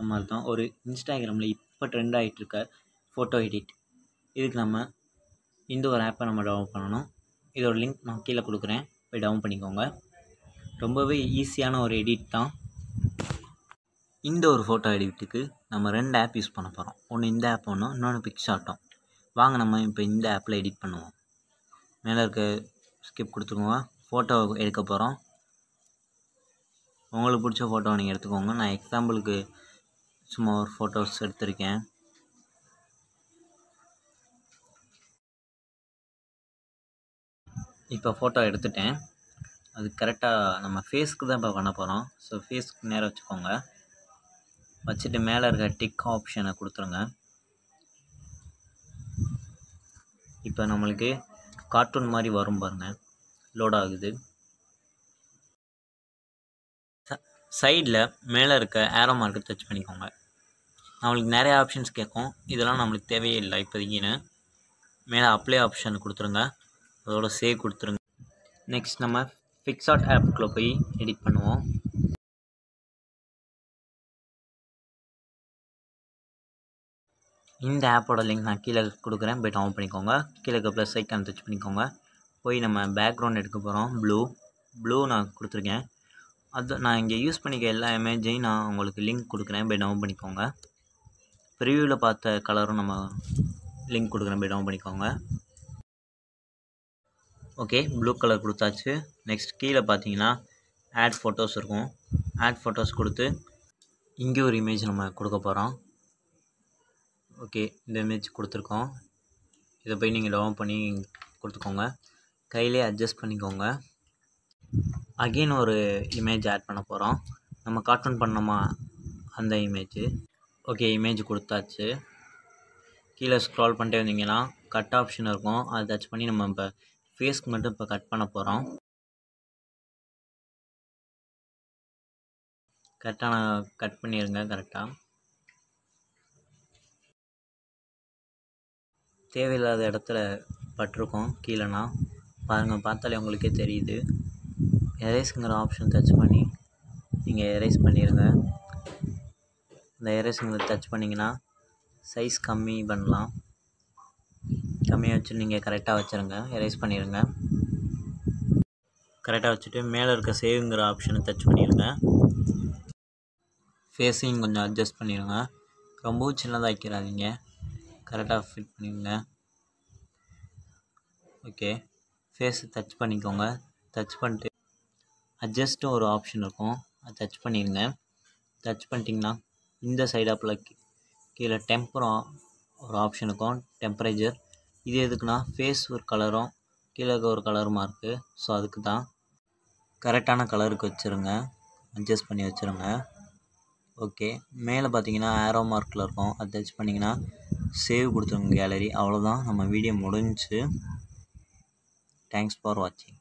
பார்த்த மாதிரி தான் ஒரு இன்ஸ்டாகிராமில் இப்போ ட்ரெண்ட் ஆகிட்டு இருக்க ஃபோட்டோ எடிட் இதுக்கு நம்ம இந்த ஒரு ஆப்பை நம்ம டவுன்லோட் பண்ணணும் இதோட லிங்க் நான் கீழே கொடுக்குறேன் போய் டவுன் பண்ணிக்கோங்க ரொம்பவே ஈஸியான ஒரு எடிட் தான் இந்த ஒரு ஃபோட்டோ எடிட்டுக்கு நம்ம ரெண்டு ஆப் யூஸ் பண்ண போகிறோம் ஒன்று இந்த ஆப் ஒன்று இன்னொன்று பிக்ஷாட்டும் வாங்க நம்ம இப்போ இந்த ஆப்பில் எடிட் பண்ணுவோம் மேலே இருக்க ஸ்கிப் கொடுத்துக்கோங்க ஃபோட்டோ எடுக்க போகிறோம் உங்களுக்கு பிடிச்ச ஃபோட்டோ நீங்கள் எடுத்துக்கோங்க நான் எக்ஸாம்பிளுக்கு சும்மா ஒரு ஃபோட்டோஸ் எடுத்திருக்கேன் இப்போ ஃபோட்டோ எடுத்துட்டேன் அது கரெக்டாக நம்ம ஃபேஸ்க்கு தான் இப்போ பண்ண போகிறோம் ஸோ ஃபேஸ்க்கு நேராக வச்சுக்கோங்க வச்சுட்டு மேலே இருக்க டிக் ஆப்ஷனை கொடுத்துருங்க இப்போ நம்மளுக்கு கார்ட்டூன் மாதிரி வரும் பாருங்கள் லோட் ஆகுது சைடில் மேலே இருக்க ஏரோ மார்க்கை டச் பண்ணிக்கோங்க நம்மளுக்கு நிறைய ஆப்ஷன்ஸ் கேட்கும் இதெல்லாம் நம்மளுக்கு தேவையே இல்லை இப்போதைக்கின்னு மேலே அப்ளை ஆப்ஷன் கொடுத்துருங்க அதோட சேவ் கொடுத்துருங்க நெக்ஸ்ட் நம்ம ஃபிக்ஸாட் ஆப்புக்குள்ளே போய் எடிட் பண்ணுவோம் இந்த ஆப்போட லிங்க் நான் கீழே கொடுக்குறேன் போய் டவுன் பண்ணிக்கோங்க கீழே இருக்க ப்ளஸ் ஐக்கான் டச் பண்ணிக்கோங்க போய் நம்ம பேக்ரவுண்ட் எடுக்க போகிறோம் ப்ளூ ப்ளூ நான் கொடுத்துருக்கேன் அது நான் இங்கே யூஸ் பண்ணிக்க எல்லா இமேஜையும் நான் உங்களுக்கு லிங்க் கொடுக்குறேன் போய் டவுன் பண்ணிக்கோங்க ப்ரிவியூவில் பார்த்த கலரும் நம்ம லிங்க் கொடுக்குறேன் போய் டவுன் பண்ணிக்கோங்க ஓகே ப்ளூ கலர் கொடுத்தாச்சு நெக்ஸ்ட் கீழே பார்த்தீங்கன்னா ஆட் ஃபோட்டோஸ் இருக்கும் ஆட் ஃபோட்டோஸ் கொடுத்து இங்கே ஒரு இமேஜ் நம்ம கொடுக்க போகிறோம் ஓகே இந்த இமேஜ் கொடுத்துருக்கோம் இதை போய் நீங்கள் டவுன் பண்ணி கொடுத்துக்கோங்க கையிலே அட்ஜஸ்ட் பண்ணிக்கோங்க அகெயின் ஒரு இமேஜ் ஆட் பண்ண போகிறோம் நம்ம கார்ட்டூன் பண்ணோமா அந்த இமேஜு ஓகே இமேஜ் கொடுத்தாச்சு கீழே ஸ்க்ரால் பண்ணிட்டே வந்தீங்கன்னா கட் ஆப்ஷன் இருக்கும் அதை டச் பண்ணி நம்ம இப்போ ஃபேஸ்க்கு மட்டும் இப்போ கட் பண்ண போகிறோம் கரெக்டாக நான் கட் பண்ணிடுங்க கரெக்டாக தேவையில்லாத இடத்துல பட்டிருக்கோம் கீழேனா பாருங்கள் பார்த்தாலே உங்களுக்கே தெரியுது எரேஸுங்கிற ஆப்ஷன் டச் பண்ணி நீங்கள் எரேஸ் பண்ணிடுங்க இந்த எரேஸுங்கிற டச் பண்ணிங்கன்னா சைஸ் கம்மி பண்ணலாம் கம்மியாக வச்சு நீங்கள் கரெக்டாக வச்சுருங்க எரேஸ் பண்ணிடுங்க கரெக்டாக வச்சுட்டு மேலே இருக்க சேவுங்கிற ஆப்ஷனை டச் பண்ணிடுங்க ஃபேஸையும் கொஞ்சம் அட்ஜஸ்ட் பண்ணிடுங்க ரொம்பவும் சின்னதாக வைக்கிறாதீங்க கரெக்டாக ஃபிட் பண்ணிடுங்க ஓகே ஃபேஸை டச் பண்ணிக்கோங்க டச் பண்ணிட்டு அட்ஜஸ்ட்டும் ஒரு ஆப்ஷன் இருக்கும் அதை டச் பண்ணிடுங்க டச் பண்ணிட்டிங்கன்னா இந்த சைடாப்பில் கீழே டெம்பரும் ஒரு ஆப்ஷன் இருக்கும் டெம்பரேச்சர் இது எதுக்குன்னா ஃபேஸ் ஒரு கலரும் கீழே இருக்க ஒரு கலருமா இருக்குது ஸோ அதுக்கு தான் கரெக்டான கலருக்கு வச்சுருங்க அட்ஜஸ்ட் பண்ணி வச்சுருங்க ஓகே மேலே பார்த்தீங்கன்னா ஆரோ மார்க்கில் இருக்கும் அதை டச் பண்ணிங்கன்னா சேவ் கொடுத்துருங்க கேலரி அவ்வளோதான் நம்ம வீடியோ முடிஞ்சுச்சு தேங்க்ஸ் ஃபார் வாட்சிங்